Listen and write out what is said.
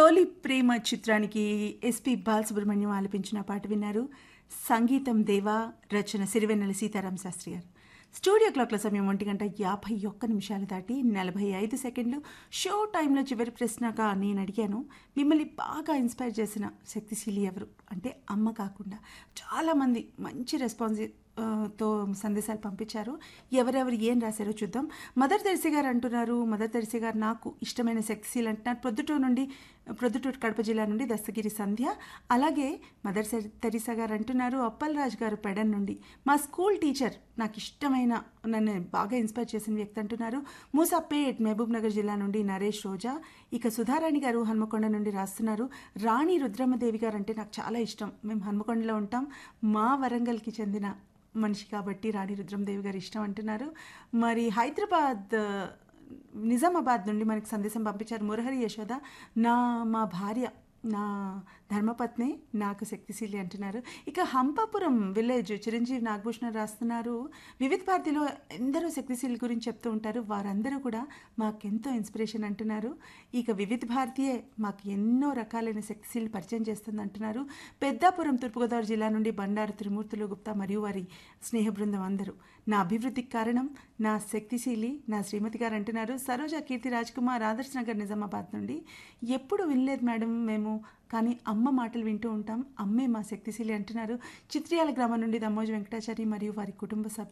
తొలి ప్రేమ చిత్రానికి ఎస్పి బాలసుబ్రహ్మణ్యం ఆలపించిన పాట విన్నారు సంగీతం దేవా రచన సిరివెన్నెల సీతారాం శాస్త్రి గారు స్టూడియో క్లాక్ల సమయం ఒంటి గంట యాభై ఒక్క నిమిషాలు దాటి నలభై ఐదు సెకండ్లు షో టైంలో చివరి ప్రశ్నగా నేను అడిగాను మిమ్మల్ని బాగా ఇన్స్పైర్ చేసిన శక్తిశీలి ఎవరు అంటే అమ్మ కాకుండా చాలామంది మంచి రెస్పాన్స్ ఆ, తో సందేశాలు పంపించారు ఎవరెవరు ఏం రాశారో చూద్దాం మదర్ తెరిసి గారు అంటున్నారు మదర్ తెరిసి గారు నాకు ఇష్టమైన శక్తిశీల్ అంటున్నారు ప్రొద్దుటూరు నుండి ప్రొద్దుటూరు కడప జిల్లా నుండి దస్తగిరి సంధ్య అలాగే మదర్ సె- తెరిసా గారు అంటున్నారు అప్పల్ రాజ్ గారు పెడన్ నుండి మా స్కూల్ టీచర్ నాకు ఇష్టమైన నన్ను బాగా ఇన్స్పైర్ చేసిన వ్యక్తి అంటున్నారు మూసాపేట్ మహబూబ్ నగర్ జిల్లా నుండి నరేష్ రోజా ఇక సుధారాణి గారు హన్మకొండ నుండి రాస్తున్నారు రాణి రుద్రమ్మదేవి గారు అంటే నాకు చాలా ఇష్టం మేము హన్మకొండలో ఉంటాం మా వరంగల్కి చెందిన మనిషి కాబట్టి రాణి రుద్రమదేవి గారు ఇష్టం అంటున్నారు మరి హైదరాబాద్ నిజామాబాద్ నుండి మనకి సందేశం పంపించారు మురహరి యశోద నా మా భార్య నా ధర్మపత్ని నాకు శక్తిశీలి అంటున్నారు ఇక హంపాపురం విలేజ్ చిరంజీవి నాగభూషణ రాస్తున్నారు వివిధ భారతిలో ఎందరో శక్తిశీలి గురించి చెప్తూ ఉంటారు వారందరూ కూడా మాకెంతో ఇన్స్పిరేషన్ అంటున్నారు ఇక వివిధ భారతీయే మాకు ఎన్నో రకాలైన శక్తిశీలి పరిచయం చేస్తుంది అంటున్నారు పెద్దాపురం తూర్పుగోదావరి జిల్లా నుండి బండారు త్రిమూర్తులు గుప్తా మరియు వారి స్నేహ బృందం అందరూ నా అభివృద్ధికి కారణం నా శక్తిశీలి నా శ్రీమతి గారు అంటున్నారు సరోజ కీర్తి రాజ్ కుమార్ ఆదర్శ్ నగర్ నిజామాబాద్ నుండి ఎప్పుడు వినలేదు మేడం మేము కానీ అమ్మ మాటలు వింటూ ఉంటాం అమ్మే మా శక్తిశీలి అంటున్నారు చిత్రియాల గ్రామం నుండి దమ్మోజు వెంకటాచారి మరియు వారి కుటుంబ సభ్యులు